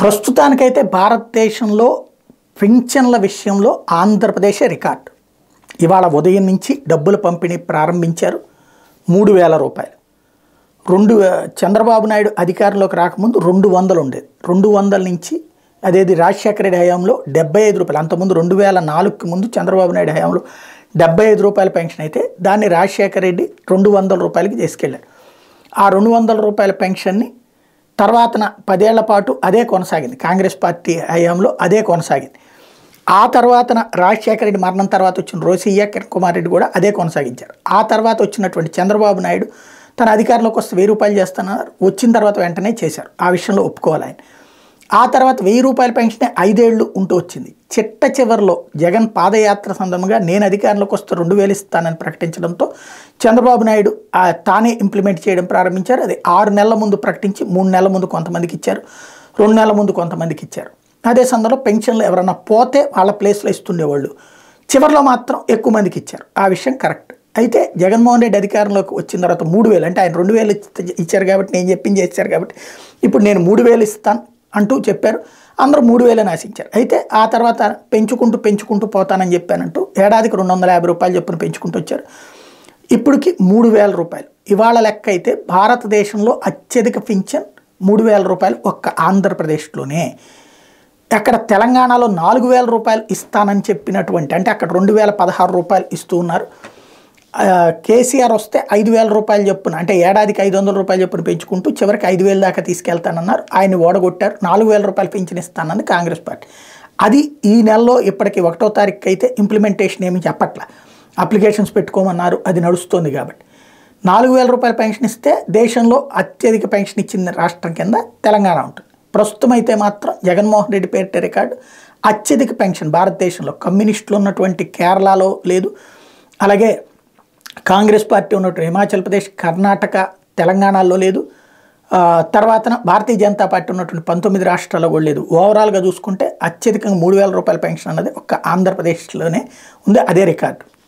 ప్రస్తుతానికైతే భారతదేశంలో పింఛన్ల విషయంలో ఆంధ్రప్రదేశే రికార్డు ఇవాళ ఉదయం నుంచి డబ్బుల పంపిణీ ప్రారంభించారు మూడు వేల రూపాయలు రెండు వే- చంద్రబాబు నాయుడు అధికారంలోకి రాకముందు రెండు వందలు ఉండేది రెండు వందల నుంచి అదేది రాజశేఖర రెడ్డి హయాంలో డెబ్బై ఐదు రూపాయలు అంతకుముందు రెండు వేల నాలుగుకి ముందు చంద్రబాబు నాయుడు హయాంలో డెబ్బై ఐదు రూపాయల పెన్షన్ అయితే దాన్ని రాజశేఖర రెడ్డి రెండు వందల రూపాయలకి తీసుకెళ్ళారు ఆ రెండు వందల రూపాయల పెన్షన్ని తర్వాతన పదేళ్ల పాటు అదే కొనసాగింది కాంగ్రెస్ పార్టీ హయాంలో అదే కొనసాగింది ఆ తర్వాతన రాజశేఖర రెడ్డి మరణం తర్వాత వచ్చిన రోసయ్య కిరణ్ కుమార్ రెడ్డి కూడా అదే కొనసాగించారు ఆ తర్వాత వచ్చినటువంటి చంద్రబాబు నాయుడు తన అధికారంలోకి వస్తే వెయ్యి రూపాయలు చేస్తున్నారు వచ్చిన తర్వాత వెంటనే చేశారు ఆ విషయంలో ఒప్పుకోవాలి ఆయన ఆ తర్వాత వెయ్యి రూపాయల పెన్షన్ ఐదేళ్లు ఉంటూ వచ్చింది చిట్ట చివరిలో జగన్ పాదయాత్ర సందర్భంగా నేను అధికారంలోకి వస్తే రెండు వేలు ఇస్తానని ప్రకటించడంతో చంద్రబాబు నాయుడు ఆ తానే ఇంప్లిమెంట్ చేయడం ప్రారంభించారు అది ఆరు నెలల ముందు ప్రకటించి మూడు నెలల ముందు కొంతమందికి ఇచ్చారు రెండు నెలల ముందు కొంతమందికి ఇచ్చారు అదే సందర్భంలో పెన్షన్లు ఎవరైనా పోతే వాళ్ళ ప్లేస్లో ఇస్తుండేవాళ్ళు చివరిలో మాత్రం ఎక్కువ మందికి ఇచ్చారు ఆ విషయం కరెక్ట్ అయితే జగన్మోహన్ రెడ్డి అధికారంలోకి వచ్చిన తర్వాత మూడు వేలు అంటే ఆయన రెండు వేలు ఇచ్చ- ఇచ్చారు కాబట్టి నేను చెప్పింది చేశారు కాబట్టి ఇప్పుడు నేను మూడు వేలు ఇస్తాను అంటూ చెప్పారు అందరూ మూడు వేలని ఆశించారు అయితే ఆ తర్వాత పెంచుకుంటూ పెంచుకుంటూ పోతానని చెప్పానంటూ ఏడాదికి రెండు వందల యాభై రూపాయలు చొప్పున పెంచుకుంటూ వచ్చారు ఇప్పటికి మూడు వేల రూపాయలు ఇవాళ లెక్క అయితే భారతదేశంలో అత్యధిక పింఛన్ మూడు వేల రూపాయలు ఒక్క ఆంధ్రప్రదేశ్లోనే అక్కడ తెలంగాణలో నాలుగు వేల రూపాయలు ఇస్తానని చెప్పినటువంటి అంటే అక్కడ రెండు వేల పదహారు రూపాయలు ఇస్తూ ఉన్నారు ఆ, కేసీఆర్ వస్తే ఐదు వేల రూపాయలు చెప్పున అంటే ఏడాదికి ఐదు వందల రూపాయలు చెప్పున పెంచుకుంటూ చివరికి ఐదు వేల దాకా తీసుకెళ్తానన్నారు ఆయన ఓడగొట్టారు నాలుగు వేల రూపాయలు పెంచిన ఇస్తానని కాంగ్రెస్ పార్టీ అది ఈ నెలలో ఇప్పటికి ఒకటో తారీఖు అయితే ఇంప్లిమెంటేషన్ ఏమి చెప్పట్ల అప్లికేషన్స్ పెట్టుకోమన్నారు అది నడుస్తుంది కాబట్టి నాలుగు వేల రూపాయల పెన్షన్ ఇస్తే దేశంలో అత్యధిక పెన్షన్ ఇచ్చిన రాష్ట్రం కింద తెలంగాణ ఉంటుంది ప్రస్తుతం అయితే మాత్రం జగన్మోహన్ రెడ్డి పేరిట రికార్డు అత్యధిక పెన్షన్ భారతదేశంలో కమ్యూనిస్టులు ఉన్నటువంటి కేరళలో లేదు అలాగే కాంగ్రెస్ పార్టీ ఉన్నటువంటి హిమాచల్ ప్రదేశ్ కర్ణాటక తెలంగాణలో లేదు ఆ, తర్వాతన భారతీయ జనతా పార్టీ ఉన్నటువంటి పంతొమ్మిది రాష్ట్రాల్లో కూడా లేదు ఓవరాల్గా చూసుకుంటే అత్యధికంగా మూడు వేల రూపాయల పెన్షన్ అన్నది ఒక్క ఆంధ్రప్రదేశ్లోనే ఉంది అదే రికార్డు